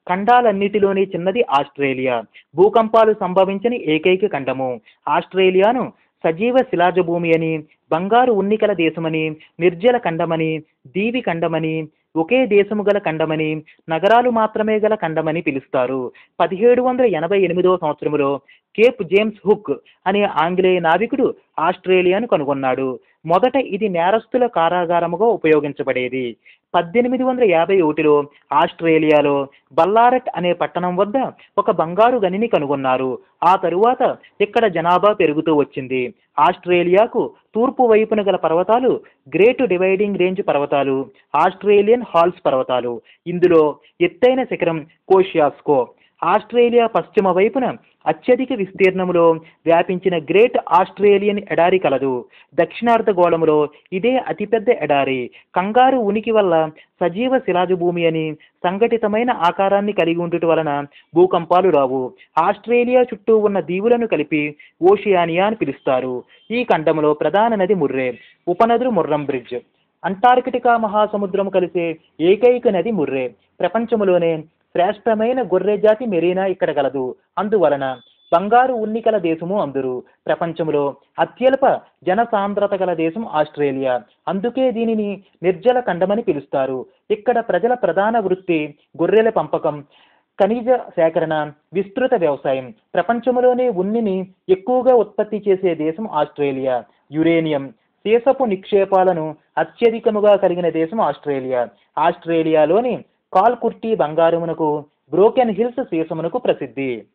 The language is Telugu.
ఖండాలన్నిటిలోని చిన్నది ఆస్ట్రేలియా భూకంపాలు సంభవించని ఏకైక ఖండము ఆస్ట్రేలియాను సజీవ శిలాజ భూమి అని బంగారు ఉన్నికల దేశమని నిర్జల ఖండమని దీవి ఖండమని ఒకే దేశము గల ఖండమని నగరాలు మాత్రమే గల ఖండమని పిలుస్తారు పదిహేడు వందల ఎనభై ఎనిమిదో సంవత్సరంలో కేప్ జేమ్స్ హుక్ అనే ఆంగ్లేయ నావికుడు ఆస్ట్రేలియాను కనుగొన్నాడు మొదట ఇది నేరస్తుల కారాగారముగా ఉపయోగించబడేది పద్దెనిమిది వందల యాభై ఒకటిలో ఆస్ట్రేలియాలో బల్లారట్ అనే పట్టణం వద్ద ఒక బంగారు గనిని కనుగొన్నారు ఆ తరువాత ఇక్కడ జనాభా పెరుగుతూ వచ్చింది ఆస్ట్రేలియాకు తూర్పు వైపున గల పర్వతాలు గ్రేట్ డివైడింగ్ రేంజ్ పర్వతాలు ఆస్ట్రేలియన్ హాల్స్ పర్వతాలు ఇందులో ఎత్తైన శిఖరం కోషియాస్కో ఆస్ట్రేలియా పశ్చిమ వైపున అత్యధిక విస్తీర్ణములో వ్యాపించిన గ్రేట్ ఆస్ట్రేలియన్ ఎడారి కలదు దక్షిణార్ధగోళములో ఇదే అతిపెద్ద ఎడారి కంగారు ఉనికి వల్ల సజీవ శిలాజు భూమి అని సంఘటితమైన ఆకారాన్ని కలిగి ఉండుట వలన భూకంపాలు రావు ఆస్ట్రేలియా చుట్టూ ఉన్న దీవులను కలిపి ఓషియానియా అని పిలుస్తారు ఈ ఖండంలో ప్రధాన నది ముర్రే ఉపనదులు ముర్రం బ్రిడ్జ్ అంటార్కిటికా మహాసముద్రము కలిసే ఏకైక నది ముర్రే ప్రపంచములోనే శ్రేష్టమైన గొర్రె జాతి మెరీనా ఇక్కడ గలదు అందువలన బంగారు ఉన్నికల దేశము అందురు ప్రపంచంలో అత్యల్ప జనసాంద్రత గల దేశం ఆస్ట్రేలియా అందుకే దీనిని నిర్జల ఖండమని పిలుస్తారు ఇక్కడ ప్రజల ప్రధాన వృత్తి గొర్రెల పెంపకం ఖనిజ సేకరణ విస్తృత వ్యవసాయం ప్రపంచంలోనే ఉన్నిని ఎక్కువగా ఉత్పత్తి చేసే దేశం ఆస్ట్రేలియా యురేనియం సీసపు నిక్షేపాలను అత్యధికముగా కలిగిన దేశం ఆస్ట్రేలియా ఆస్ట్రేలియాలోని కాల్కుర్టి బంగారమునకు బ్రోకెన్ హిల్స్ సీసమునకు ప్రసిద్ధి